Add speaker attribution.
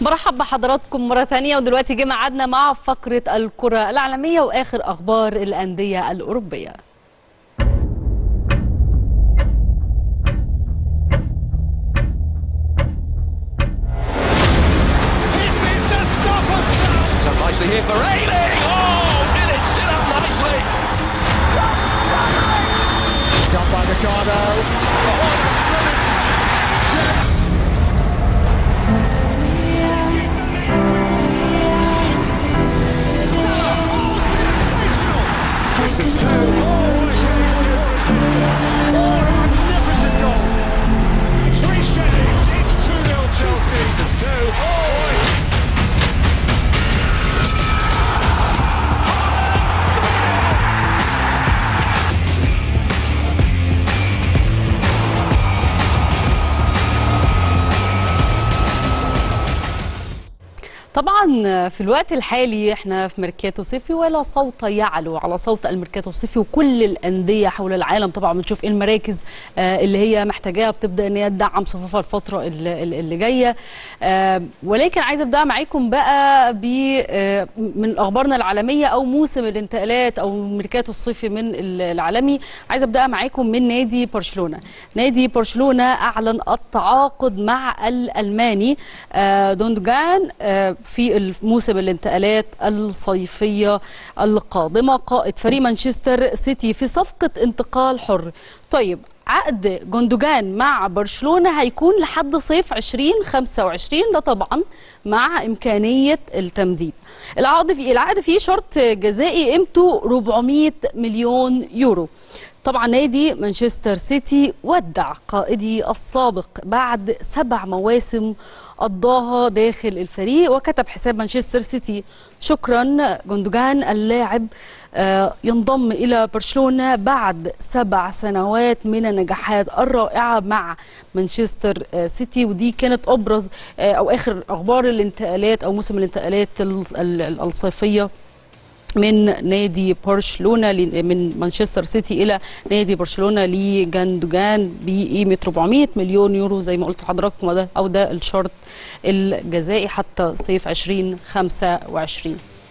Speaker 1: برحب بحضراتكم مرة تانية ودلوقتي جه ميعادنا مع فقرة الكرة العالمية وآخر أخبار الأندية الأوروبية
Speaker 2: This is the stop of
Speaker 3: It's up nicely here for Ayling. Oh, did it sit up nicely?
Speaker 2: Done by Ricardo. Distance two. Magnificent goal. It's Reece Jennings. It's 2-0 Chelsea. Distance two. Oh,
Speaker 1: طبعا في الوقت الحالي احنا في ميركاتو صيفي ولا صوت يعلو على صوت الميركاتو الصيفي وكل الانديه حول العالم طبعا بنشوف ايه المراكز آه، اللي هي محتاجاها بتبدا ان هي تدعم صفوفها الفتره اللي, اللي جايه آه، ولكن عايزه ابدا معاكم بقى ب آه، من اخبارنا العالميه او موسم الانتقالات او ميركاتو الصيفي من ال- العالمي عايزه ابدا معاكم من نادي برشلونه نادي برشلونه اعلن التعاقد مع الالماني آه، دوندوجان آه، في الموسم الانتقالات الصيفيه القادمه قائد فريق مانشستر سيتي في صفقه انتقال حر طيب عقد جوندوجان مع برشلونه هيكون لحد صيف 2025 ده طبعا مع امكانيه التمديد العقد فيه العقد فيه شرط جزائي قيمته 400 مليون يورو طبعا نادي مانشستر سيتي ودع قائدي السابق بعد سبع مواسم قضاها داخل الفريق وكتب حساب مانشستر سيتي شكرا جندوجان اللاعب آه، ينضم الى برشلونه بعد سبع سنوات من النجاحات الرائعه مع مانشستر آه، سيتي ودي كانت ابرز آه، او اخر اخبار الانتقالات او موسم الانتقالات ال- ال- الصيفيه من نادي برشلونه ل- من مانشستر سيتي الى نادي برشلونه لجندوجان بقيمه 400 مليون يورو زي ما قلت لحضراتكم وده او ده الشرط الجزائي حتى صيف 2025